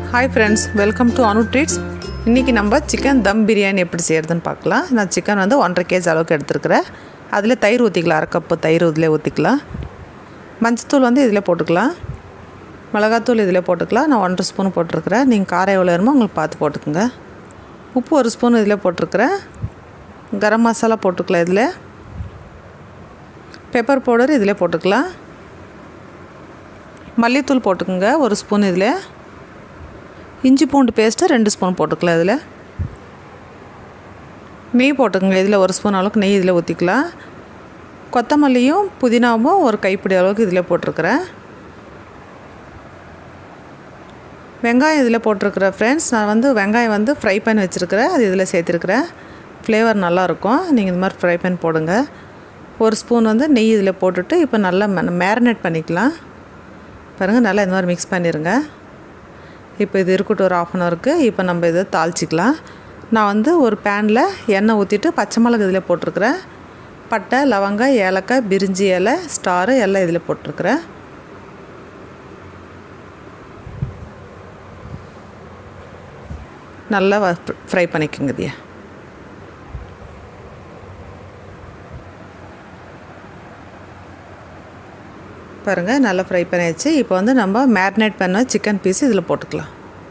hi friends welcome to Anu treats இன்றைக்கி நம்ம chicken தம் பிரியாணி எப்படி செய்கிறதுன்னு பார்க்கலாம் நான் சிக்கன் வந்து ஒன்றரை கேஜி அளவுக்கு எடுத்துருக்கிறேன் அதில் தயிர் ஊற்றிக்கலாம் அரை கப்பு தயிர் இதில் ஊற்றிக்கலாம் மஞ்சத்தூள் வந்து இதில் போட்டுக்கலாம் மிளகாத்தூள் இதில் போட்டுக்கலாம் நான் ஒன்றரை ஸ்பூன் போட்டிருக்கிறேன் நீங்கள் காரம் எவ்வளோ வேணுமோ உங்களுக்கு பார்த்து போட்டுக்கோங்க உப்பு ஒரு ஸ்பூன் இதில் போட்டிருக்கிறேன் கரம் மசாலா போட்டுக்கலாம் இதில் பெப்பர் பவுடர் இதில் போட்டுக்கலாம் மல்லித்தூள் போட்டுக்கோங்க ஒரு ஸ்பூன் இதில் இஞ்சி பூண்டு பேஸ்ட்டு ரெண்டு ஸ்பூன் போட்டுக்கலாம் இதில் நெய் போட்டுக்கோங்க இதில் ஒரு ஸ்பூன் அளவுக்கு நெய் இதில் ஊற்றிக்கலாம் கொத்தமல்லியும் புதினாவும் ஒரு கைப்பிடி அளவுக்கு இதில் போட்டிருக்கிறேன் வெங்காயம் இதில் போட்டிருக்கிறேன் ஃப்ரெண்ட்ஸ் நான் வந்து வெங்காயம் வந்து ஃப்ரை பண்ணி வச்சுருக்கிறேன் அது இதில் சேர்த்துருக்குறேன் ஃப்ளேவர் நல்லாயிருக்கும் நீங்கள் இந்த மாதிரி ஃப்ரை பண்ணி போடுங்க ஒரு ஸ்பூன் வந்து நெய் இதில் போட்டுட்டு இப்போ நல்லா மேரினேட் பண்ணிக்கலாம் பாருங்கள் நல்லா இந்த மாதிரி மிக்ஸ் பண்ணிடுங்க இப்போ இது இருக்கட்டும் ஒரு ஆஃப் அன் ஹவருக்கு இப்போ நம்ம இதை தாளிச்சிக்கலாம் நான் வந்து ஒரு பேனில் எண்ணெய் ஊற்றிட்டு பச்சை மிளகு இதில் போட்டிருக்கிறேன் பட்டை லவங்கம் ஏலக்காய் பிரிஞ்சி இலை ஸ்டாரு எல்லாம் இதில் போட்டிருக்கிறேன் நல்லா ஃப்ரை பண்ணிக்கோங்க இதையே பாருங்கள் நல்லா ஃப்ரை பண்ணியாச்சு இப்போ வந்து நம்ம மேரினேட் பண்ண சிக்கன் பீஸ் இதில் போட்டுக்கலாம்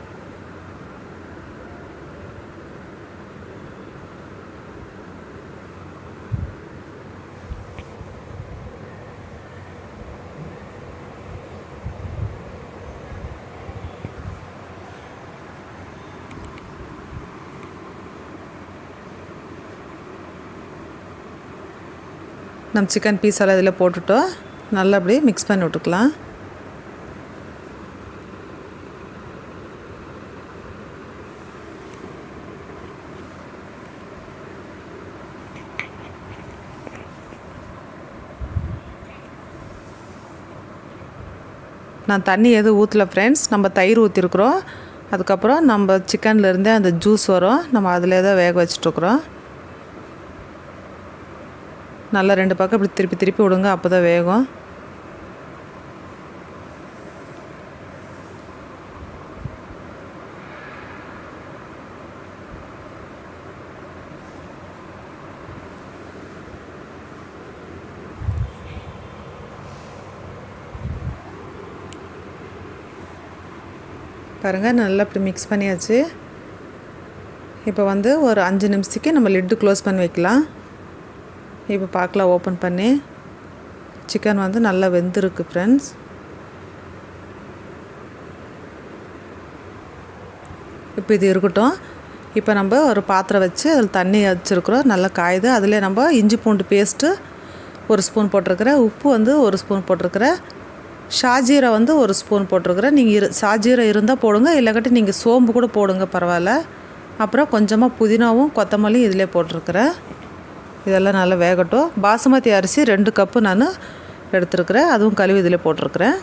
நம்ம சிக்கன் பீஸ் எல்லாம் இதில் போட்டுட்டோம் நல்லா அப்படியே மிக்ஸ் பண்ணி விட்டுக்கலாம் நான் தண்ணி எதுவும் ஊற்றல ஃப்ரெண்ட்ஸ் நம்ம தயிர் ஊற்றிருக்குறோம் அதுக்கப்புறம் நம்ம சிக்கன்லேருந்தே அந்த ஜூஸ் வரும் நம்ம அதில் தான் வேக வச்சிட்ருக்குறோம் நல்லா ரெண்டு பக்கம் இப்படி திருப்பி திருப்பி விடுங்க அப்போ தான் வேகும் பாருங்கள் நல்லா இப்படி மிக்ஸ் பண்ணியாச்சு இப்போ வந்து ஒரு அஞ்சு நிமிஷத்துக்கு நம்ம லிட்டு க்ளோஸ் பண்ணி வைக்கலாம் இப்போ பார்க்கலாம் ஓப்பன் பண்ணி சிக்கன் வந்து நல்லா வெந்திருக்கு ஃப்ரெண்ட்ஸ் இப்போ இது இருக்கட்டும் இப்போ நம்ம ஒரு பாத்திரம் வச்சு அதில் தண்ணி வச்சுருக்குறோம் நல்லா காயுது அதில் நம்ம இஞ்சி பூண்டு பேஸ்ட்டு ஒரு ஸ்பூன் போட்டிருக்கிறேன் உப்பு வந்து ஒரு ஸ்பூன் போட்டிருக்கிறேன் ஷாஜீரை வந்து ஒரு ஸ்பூன் போட்டிருக்கிறேன் நீங்கள் இரு ஷாஜீரை இருந்தால் போடுங்க இல்லைக்காட்டி நீங்கள் சோம்பு கூட போடுங்க பரவாயில்ல அப்புறம் கொஞ்சமாக புதினாவும் கொத்தமல்லியும் இதிலே போட்டிருக்கிறேன் இதெல்லாம் நல்லா வேகட்டும் பாசுமதி அரிசி ரெண்டு கப்பு நான் எடுத்துருக்குறேன் அதுவும் கழுவி இதில் போட்டிருக்கிறேன்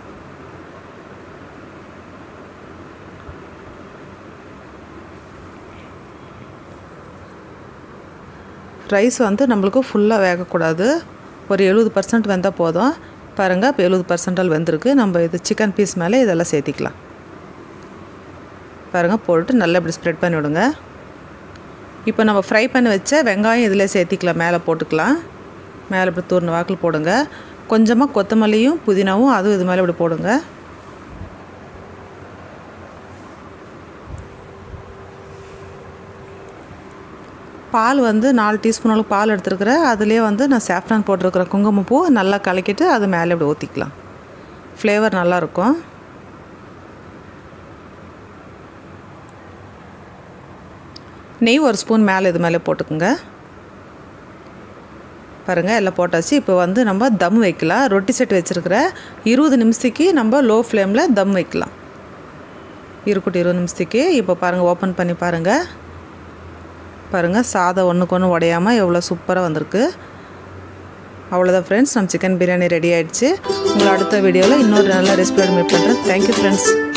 ரைஸ் வந்து நம்மளுக்கு ஃபுல்லாக வேகக்கூடாது ஒரு எழுபது பர்சன்ட் வெந்தால் போதும் பாருங்கள் இப்போ எழுபது பர்சன்டால் வெந்திருக்கு நம்ம இது சிக்கன் பீஸ் மேலே இதெல்லாம் சேர்த்திக்கலாம் பாருங்கள் போட்டு நல்லா இப்படி ஸ்ப்ரெட் பண்ணி விடுங்க இப்போ நம்ம ஃப்ரை பண்ணி வச்ச வெங்காயம் இதில் சேர்த்திக்கலாம் மேலே போட்டுக்கலாம் மேலே இப்படி தூர்ன வாக்கில் போடுங்க கொஞ்சமாக கொத்தமல்லியும் புதினாவும் அதுவும் இது மேலே இப்படி போடுங்க பால் வந்து நாலு டீஸ்பூன் அளவுக்கு பால் எடுத்துருக்குறேன் அதுலேயே வந்து நான் சாஃப்ரான் போட்டிருக்கிறேன் குங்குமப்பூ நல்லா கலக்கிட்டு அது மேலே இப்படி ஊற்றிக்கலாம் ஃப்ளேவர் நல்லாயிருக்கும் நெய் ஒரு ஸ்பூன் மேலே இது மேலே போட்டுக்குங்க பாருங்கள் எல்லாம் போட்டாச்சு இப்போ வந்து நம்ம தம் வைக்கலாம் ரொட்டி செட் வச்சுருக்கிற இருபது நிமிஷத்துக்கு நம்ம லோ ஃப்ளேமில் தம் வைக்கலாம் இருக்கட்டும் இருபது நிமிஷத்துக்கு இப்போ பாருங்கள் ஓப்பன் பண்ணி பாருங்கள் பாருங்கள் சாதம் ஒன்றுக்கு ஒன்று உடையாமல் எவ்வளோ சூப்பராக வந்திருக்கு அவ்வளோதான் ஃப்ரெண்ட்ஸ் நம்ம சிக்கன் பிரியாணி ரெடி ஆகிடுச்சு உங்களை அடுத்த வீடியோவில் இன்னொரு நல்ல ரெசிபியோட மீட் பண்ணுறேன் தேங்க்யூ ஃப்ரெண்ட்ஸ்